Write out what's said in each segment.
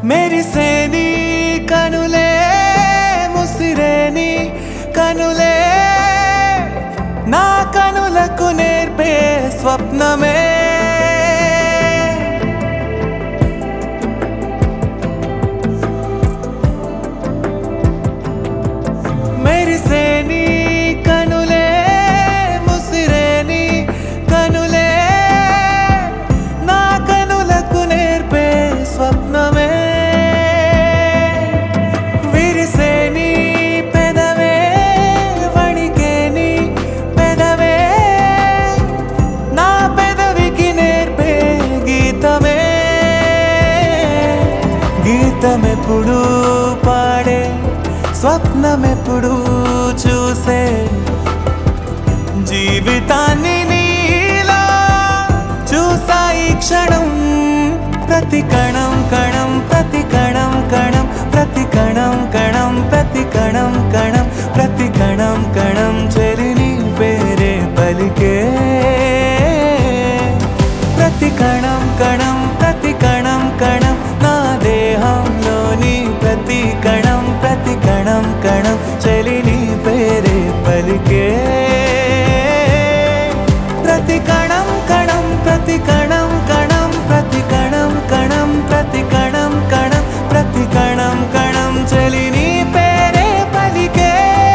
మెరిసేని కనులే ముసిరేని కనులే నా కనులకు నేర్పే స్వప్నమే మెరిసేని కనులే ముసిరేని కనులే నా కనులకు నేర్పే స్వప్నమే విరిసేని పెదవే వణికేని పెదవే నా పెదవికి నేర్పే గీతమే గీతమెప్పుడు పాడే స్వప్నమెప్పుడు చూసే జీవితాన్ని నీలా చూసా ఈ క్షణం ప్రతి కణం కణం ప్రతి కణం కణం ప్రతి కణం కణం ప్రతి కణం కణం ప్రతి కణం కణం చెరిని పేరే పలికే ప్రతి కణం కణం ప్రతి కణం కణం నా దేహంలోని ప్రతి కణం ప్రతి కణం కణం చెలిని పేరే పలికే ప్రతి కణం కణం ప్రతి కణం కణం ప్రతి కణం కణం ప్రతి కణం కణం ప్రతి కణం కణం చెలిని పేరే పలికే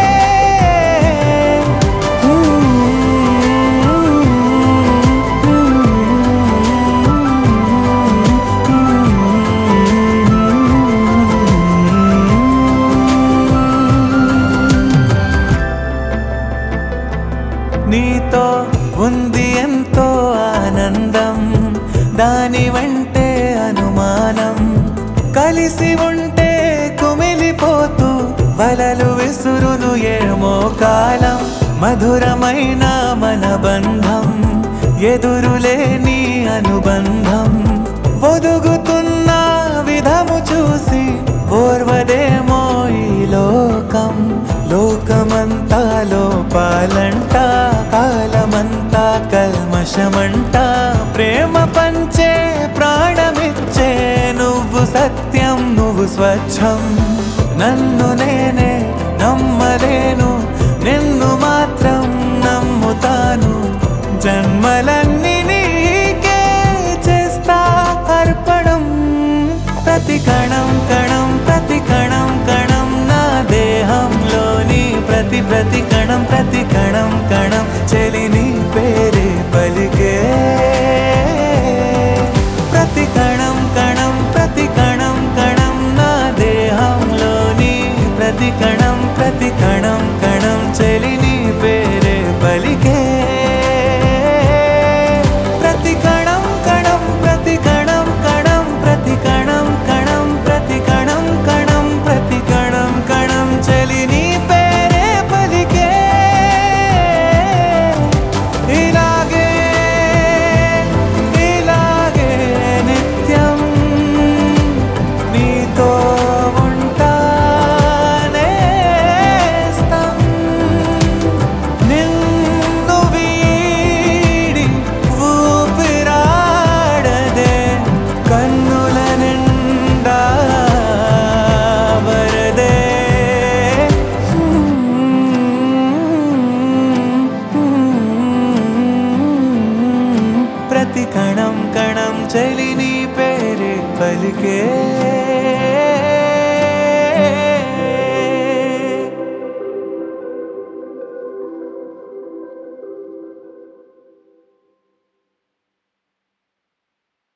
నీతో ఉంది ఎంతో ఆనందం దాని వెంటే అనుమానం కలిసి ఉంటే కుమిలిపోతూ వలలు విసురును ఏమో కాలం మధురమైన మన బంధం ఎదురులేని అనుబంధం ఒదుగుతున్న విధము చూసి ఓర్వదేమో ఈ లోకం లోకమంతా లోపాలంట కాలమంతా కల్మషమంట ప్రేమ పంచే ప్రాణమిచ్చే నువ్వు సత్యం నువ్వు స్వచ్ఛం నన్ను నేనే నమ్మలేను నిన్ను మాత్రం నమ్ముతాను జన్మలన్నీ నీకే చేస్తా అర్పణం ప్రతి కణం కణం ప్రతి కణం కణం నా దేహంలోని ప్రతి ప్రతి కణం ప్రతి కణం కణం చెలిని పేరే పలికే ప్రతి కణం కణం ప్రతి కణం కణం నా దేహంలోని ప్రతి కణం ప్రతి కణం కణం చెలిని పేరే పలికే ప్రతి కణం కణం ప్రతి కణం కణం ప్రతి కణం కణం ప్రతి కణం కణం ప్రతి కణం కణం చెలిని పేరే పలికే ఇలాగే ఇలాగే నిత్యం నీతో ఉంటానేస్తం నిన్ను వీడి ఊపిరాడదే కన్నుల నిండా వరదే ప్రతి కణం కణం చలిని పేరే పలికే